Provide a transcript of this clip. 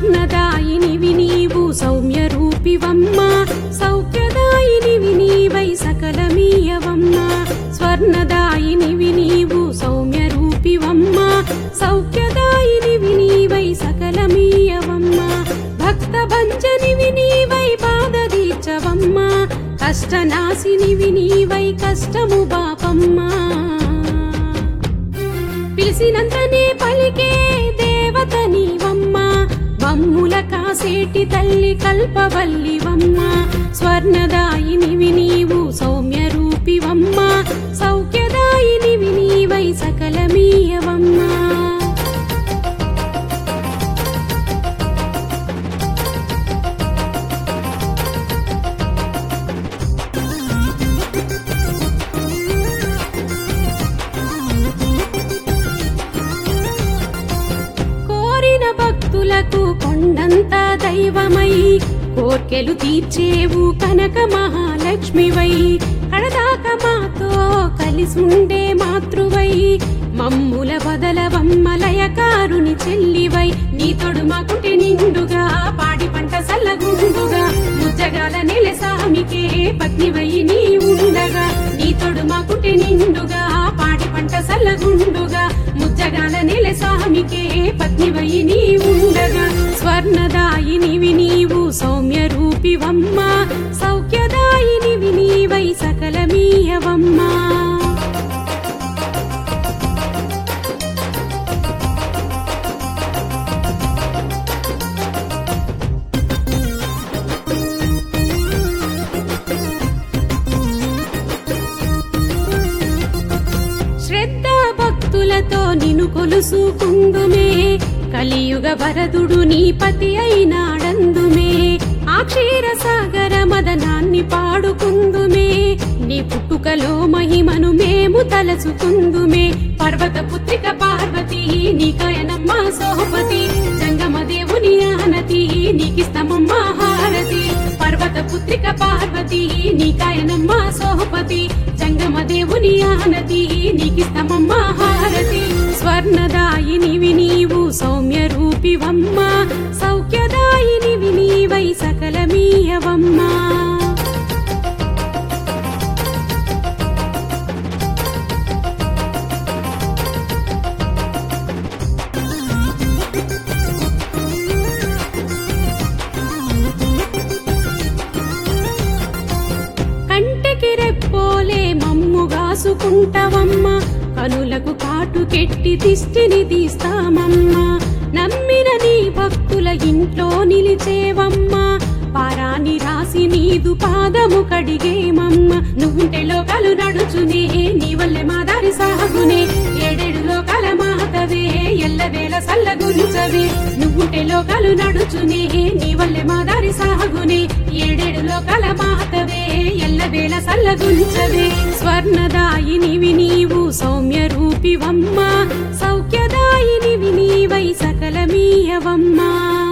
స్వర్ణదాయినివి నీవు సౌమ్య రూపివమ్మ సౌఖ్యదాయినివి నీవై సకలమీయవమ్మ స్వర్ణదాయినివి నీవు సౌమ్య రూపివమ్మ సౌఖ్యదాయినివి నీవై సకలమీయవమ్మ భక్త భంజనివి నీవై బాధదీర్చవమ్మ కష్టనాశినివి నీవై కష్టము బాపమ్మా పిలిచినంతనే పలికే దేవత నీవమ్మ బమ్ముల కాసేటి తల్లి కల్పవల్లివమ్మ స్వర్ణదాయినివి నీవు సౌమ్య రూపివమ్మ సౌఖ్యదాయినివి నీవై సకలమీయవమ్మ కోరిన భక్తులకు కొండంత దైవమై కోర్కెలు తీర్చేవు కనక మహాలక్ష్మివై కడదాక మాతో కలిసుండే మాతృవై మమ్ముల బదలవమ్మలయకారుని చెల్లివై నీ తొడు మాకుంటే నిండుగా పాడి పంట సల్లగుండుగా ముజ్జగాల నెల సామికే పత్నివై నీ ఉండగా నీ తొడు మాకుంటే నిండుగా పాడి పంట సల్లగుండుగా ముజ్జగాల నెల సామికే పత్నివై నీ ఉండగా స్వర్ణదాయినివి నీవు సౌమ్య రూపివమ్మ సౌఖ్యదాయినివి నీవై సకలమీయవమ్మా శ్రద్ధ భక్తులతో నిను కొలుసుకుందుమే కలియుగ వరదుడు నీ పతి అయినాడందుమే ఆ క్షీర సాగర మదనాన్ని పాడుకుందుమే నీ పుట్టుకలో మహిమను మేము తలచుకుందుమే పర్వత పుత్రిక పార్వతి నీ కయనమ్మ సోపతి జంగమ దేవుని ఆనతి నీకిస్తమమ్మ హారతి పర్వత పుత్రిక పార్వతి నీ కాయనమ్మ సోపతి జంగమ దేవుని ఆనతి నీకిస్తమమ్మ హారతి స్వర్ణదాయినివి నీవు సౌమ్య రూపివమ్మ సౌఖ్యదాయినివి నీవై సకలమీయవమ్మా కంటికి రెప్పోలే మమ్ముగాసుకుంటావమ్మ కనులకు కాటు కెట్టి దిష్టిని తీస్తామమ్మా నమ్మిన నీ భక్తుల ఇంట్లో నిలిచేవమ్మ పారాని రాసి నీదు పాదము కడిగేమమ్మ నువ్వుంటే లోకాలు నడుచునే నీ వల్లే మా దారి సాగునే ఏడేడు లోకాల మాతవే ఎల్లవేళ సల్లగుంచవే నువ్వుంటే లోకాలు నడుచునే నీ వల్లే మా దారి సాగునే ఏడేడు లోకాల మాతవే ఎల్లవేళ సల్లగుంచవే స్వర్ణదాయినివి నీవు సౌమ్య రూపివమ్మ సౌఖ్యదాయినివి నీవై సకలమీయవమ్మా